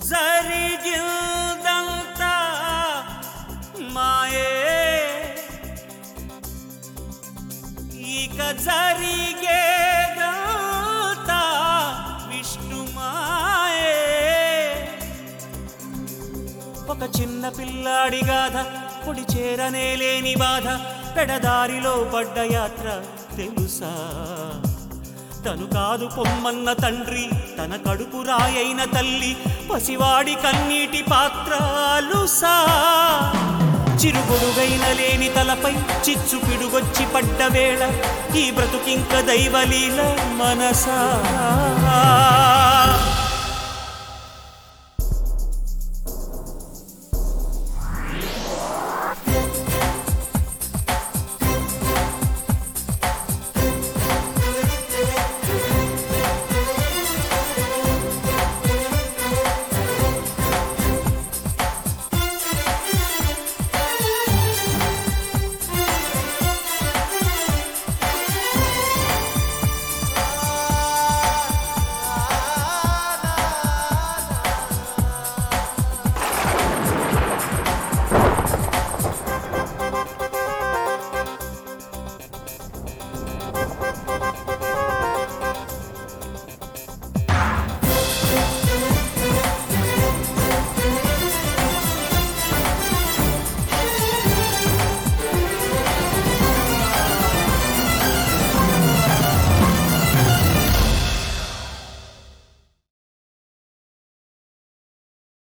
జరిగిందంతా మాయే ఇక జరిగేదంతా విష్ణుమాయే ఒక చిన్న పిల్లాడి గాథ పొడి చేరనే లేని బాధ పెడదారిలో పడ్డ యాత్ర తెలుసా తను కాదు పొమ్మన్న తండ్రి తన కడుపు రాయైన తల్లి పసివాడి కన్నీటి పాత్రాలుసా చిరుగుడుగైన లేని తలపై చిచ్చు పిడుగొచ్చి పడ్డ వేళ ఈ బ్రతుకింక దైవలీల మనసా